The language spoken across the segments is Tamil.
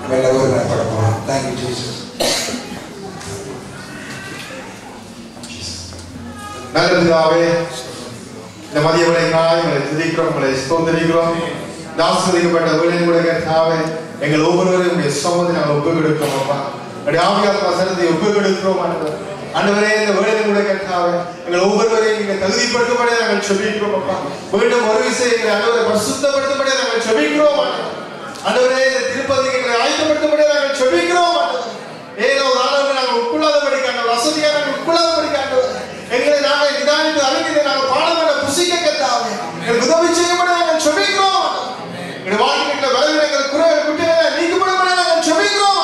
நம்ம எல்லாரும் ஒருமனப்பட போகிறோம் தேங்க்யூ ஜீசஸ் நல்ல பிதாவே இந்த மதிய விளைக்காய் உங்களை துதிக்கிறோம் உங்களை ஸ்தோத்தரிக்கிறோம் இந்த ஆசிரியப்பட்ட வேலையின் கூட கர்த்தாவே எங்கள் ஒவ்வொருவரையும் உடைய சமூகத்தை நாங்கள் ஒப்பு கொடுக்கிறோம் அப்பா அப்படி ஆவியாத்மா சரத்தை ஒப்பு கொடுக்கிறோம் ஆண்டவர் ஆண்டவரே இந்த வேலையின் கூட கர்த்தாவே எங்கள் ஒவ்வொருவரையும் நீங்க தகுதிப்படுத்தப்பட நாங்கள் செபிக்கிறோம் அப்பா மீண்டும் ஒரு விஷயம் எங்களை ஆண்டவரை பரிசுத்தப்படுத்தப்பட நாங்கள் செபிக்கிறோம் ஆண்டவர் ஆண்டவரே இந்த திருப்பதிக்கு எங்களை ஆயத்தப்படுத்தப்பட நாங்கள் செபிக்கிறோம் ஆண்டவர் ஏதோ ஒரு ஆண்டவரை நாங்கள் உட்கொள்ளாதபடி ஆண்டவர் வசதியாக நாங்கள் உட்கொள்ளாதபடி ஆண்டவர் எங்களை நாங்கள் நிதானித்து அறிந்து நாங்கள் பாடங்களை புசிக்க கத்தாவே எங்களுக்கு உதவி செய்யப்பட நாங்கள் செபிக்கிறோம் எங்களுடைய வாழ்க்கையில் பலவீனங்கள் குறைகள் குற்றங்களை நீக்கப்பட நாங்கள் செபிக்கிறோம்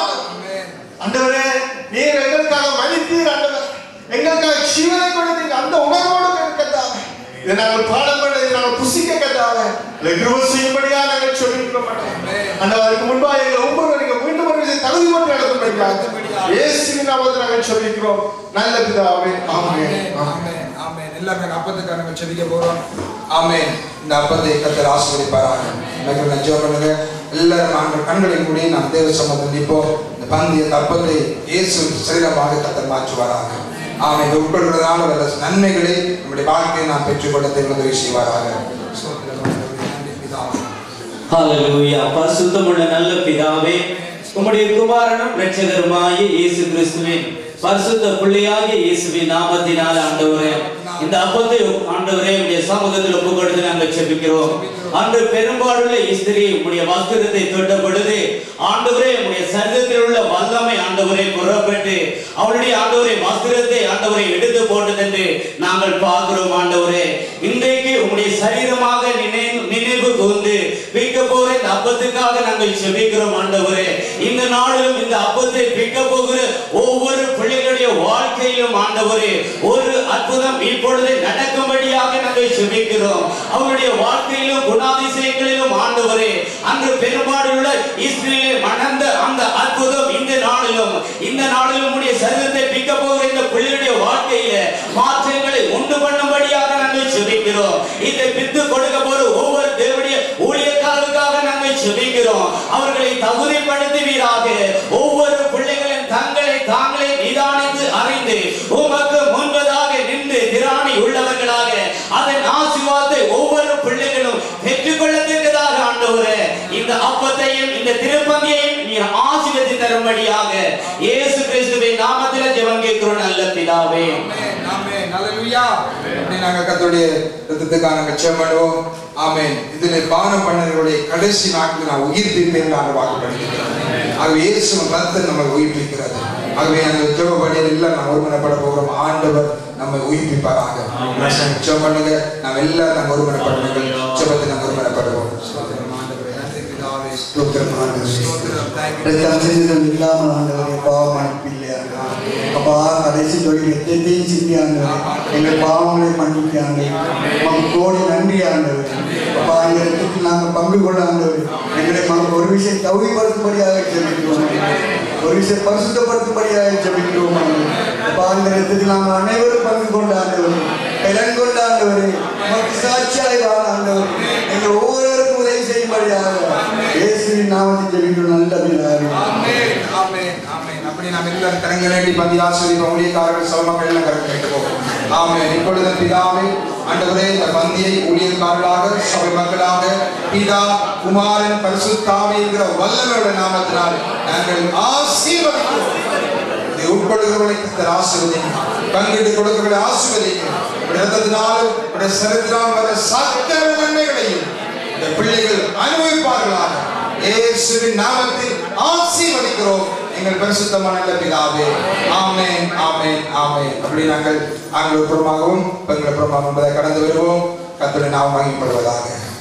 ஆண்டவரே நீர் எங்களுக்காக மன்னித்தீர் ஆண்டவர் எங்களுக்காக ஜீவனை கொடுத்தீங்க அந்த உணர்வோடு கத்தாவே இதை நாங்கள் பாடம் பண்ண இதை நாங்கள் புசிக்க கத்தாவே இதை கிருப செய்யும்படியா நாங்கள் சொல்லிக்கிறோம் ஆண்டவர் அதுக்கு முன்பாக எங்களை ஒவ்வொரு நீங்க மீண்டும் ஒரு விஷயம் தகுதி மட்டும் நடத்தும்படியாக இயேசுவின் நாமத்தில் நாங்கள் சொல்லிக்கிறோம் நல்ல பிதாவே ஆமென் ஆமென் ஆமென் ஆமென் எல்லாமே அப்பத்துக்காக நம்ம செபிக்க போறோம் ஆமென் இந்த அப்பத்தை கத்தர் ஆசீர்வதிப்பாராக எனக்கு நான் ஜெபம் பண்ணுங்க எல்லாரும் நாங்கள் கண்களை மூடி நாம் தேவ சமூகத்தில் நிற்போம் இந்த பந்திய இந்த அப்பத்தை இயேசு சரீரமாக கத்தர் மாற்றுவாராக ஆமென் இதை உட்கொள்றதுனால வர நன்மைகளை நம்முடைய வாழ்க்கையை நாம் பெற்றுக்கொள்ள தேவன் உதவி செய்வாராக ஸ்தோத்திரம் ஆண்டவரே. நன்றி பிதாவே. ஹalleluya பரிசுத்தமுள்ள நல்ல பிதாவே உம்முடைய குமாரனும் இரட்சகருமாய இயேசு கிறிஸ்துவின் பரிசுத்த பிள்ளையாகிய இயேசுவின் நாமத்தினால் ஆண்டவரே இந்த அப்பத்தை ஆண்டவரே உடைய சமூகத்தில் ஒப்பு கொடுத்து நாங்கள் செபிக்கிறோம் அன்று பெரும்பாலுள்ள இஸ்திரி உம்முடைய வஸ்திரத்தை தொட்ட பொழுது ஆண்டவரே உம்முடைய சரீரத்தில் உள்ள வல்லமை ஆண்டவரை புறப்பட்டு அவருடைய ஆண்டவரை வஸ்திரத்தை ஆண்டவரை எடுத்து போட்டதென்று நாங்கள் பார்க்கிறோம் ஆண்டவரே இன்றைக்கு உம்முடைய சரீரமாக நினைவு நினைவு கூர்ந்து பிக்க போற இந்த அப்பத்துக்காக நாங்கள் செபிக்கிறோம் ஆண்டவரே இந்த நாளிலும் இந்த அப்பத்தை பிக்க போகிற ஒவ்வொரு பிள்ளைகளுடைய வாழ்க்கையிலும் ஆண்டவரே ஒரு அற்புதம் இப்பொழுது நடக்கும்படியாக நாங்கள் செபிக்கிறோம் அவருடைய வாழ்க்கையிலும் குணாதிசயங்களிலும் ஆண்டவரே அன்று பெரும்பாடுள்ள இஸ்ரேலை மணந்த அந்த அற்புதம் இந்த நாளிலும் இந்த நாளிலும் உடைய சரீரத்தை பிக்க போகிற இந்த பிள்ளைகளுடைய வாழ்க்கையில மாற்றங்களை உண்டு பண்ணும்படியாக நாங்கள் செபிக்கிறோம் இதை பித்து கொடுக்க போற ஒவ்வொரு தேவனுடைய ஊழியக்காரருக்காக நாங்கள் செபிக்கிறோம் அவர்களை தகுதிப்படுத்துவீராக ஒவ்வொரு பிள்ளைகளின் தங்களை தாங்களே நிதானித்து அறிந்து உமக்கு முன்பதாக நின்று திராணி உள்ளவர்களாக அதன் ஆசீர்வாதத்தை ஒவ்வொரு பிள்ளைகளும் பெற்றுக்கொள்ளத்தக்கதாக ஆண்டவரே இந்த அப்பத்தையும் இந்த திருப்பதியையும் நீர் ஆசீர்வதி தரும்படியாக இயேசு கிறிஸ்துவின் நாமத்தில் ஜெபம் கேட்கிறோம் நல்ல பிதாவே ஆமென், ஆமென். ஹalleluya. அப்படி நாங்க கர்த்தருடைய ரத்தத்துக்காக நாங்க ஜெபம் பண்ணுவோம் ஆமென் இதுல பானம் பண்ணவர்களுடைய கடைசி நாட்கள் நான் உயிர்ப்பிப்பேன் நாங்கள் வாக்குப்படுத்திக்கிறோம் ஆகவே இயேசுவின் ரத்தம் நம்மை உயிர்ப்பிக்கிறது ஆகவே அந்த ஜெப வழியில் எல்லாம் நாம் ஒருமனப்பட போகிறோம் ஆண்டவர் நம்மை உயிர்ப்பிப்பாராக ஜெபம் பண்ணுங்க நாம் எல்லாரும் நாங்கள் ஒருமனப்படுங்கள் ஜெபத்தை நாங்கள் ஒருமனப்படுவோம் ஸ்தோத்திரம் ஆண்டவரே. நன்றி பிதாவே. ஸ்தோத்திரம் ஆண்டவரே. ஸ்தோத்திரம். Thank you. ரத்தம் சிந்துதல் இல்லாமல் ஆண்டவரே பாவம் அனுப்பில்லை ஆண்டவரே. அப்பா கடைசி தொழில் எத்தையும் சிந்தி ஆண்டவரே எங்கள் பாவங்களை மன்னிக்க ஆண்டவரே உமக்கு கோடி நன்றி ஆண்டவரே அப்பா இந்த ரத்தத்தில் நாங்கள் பங்கு கொள்ள ஆண்டவரே எங்களை மகன் ஒரு விஷயம் தகுதிப்படுத்தும்படியாக ஜெபிக்கிறோம் ஆண்டவரே. ஒரு விஷயம் பரிசுத்தப்படுத்தும்படியாக ஜெபிக்கிறோம் ஆண்டவரே. அப்பா இந்த ரத்தத்தில் நாங்கள் அனைவரும் பங்கு கொண்ட ஆண்டவரே பலன் கொண்ட ஆண்டவரே உமக்கு சாட்சியாய் வாழ ஆண்டவரே எங்கள் ஒவ்வொருவருக்கும் உதவி செய்யும்படியாக இயேசுவின் நாமத்தில் ஜெபிக்கிறோம் நல்ல பிதாவே ஆமென், ஆமென், ஆமென். அப்படி நாம் எல்லாரும் கரங்களை நீட்டி பந்தி ஆசிரியர் ஊழியக்காரர்கள் சமமக்கள் எல்லாம் கரம் கேட்டுப்போம் ஆமென் இப்பொழுது பிதாவே ஆண்டவரே இந்த பந்தியை ஊழியக்காரர்களாக சபை மக்களாக பிதா குமாரன் பரிசுத்தாவி என்கிற வல்லவருடைய நாமத்தினால் நாங்கள் ஆசீர்வதிக்கிறோம் இதை உட்கொள்கிறவர்களை கர்த்தர் ஆசீர்வதிங்க பங்கிட்டு கொடுக்கிறவர்களை ஆசீர்வதிங்க உடைய ரத்தத்தினாலும் உடைய சரித்திரம் வர சகல நன்மைகளையும் இந்த பிள்ளைகள் அனுபவிப்பார்களாக இயேசுவின் நாமத்தில் ஆசீர்வதிக்கிறோம் எங்கள் பரிசுத்தமான நல்ல பிதாவே ஆமென் ஆமென் ஆமென் அப்படி நாங்கள் ஆங்கில புறமாகவும் பெண்கள் புறமாகவும் என்பதை கடந்து வருவோம் கத்தோட நாம் மகிமைப்படுவதாக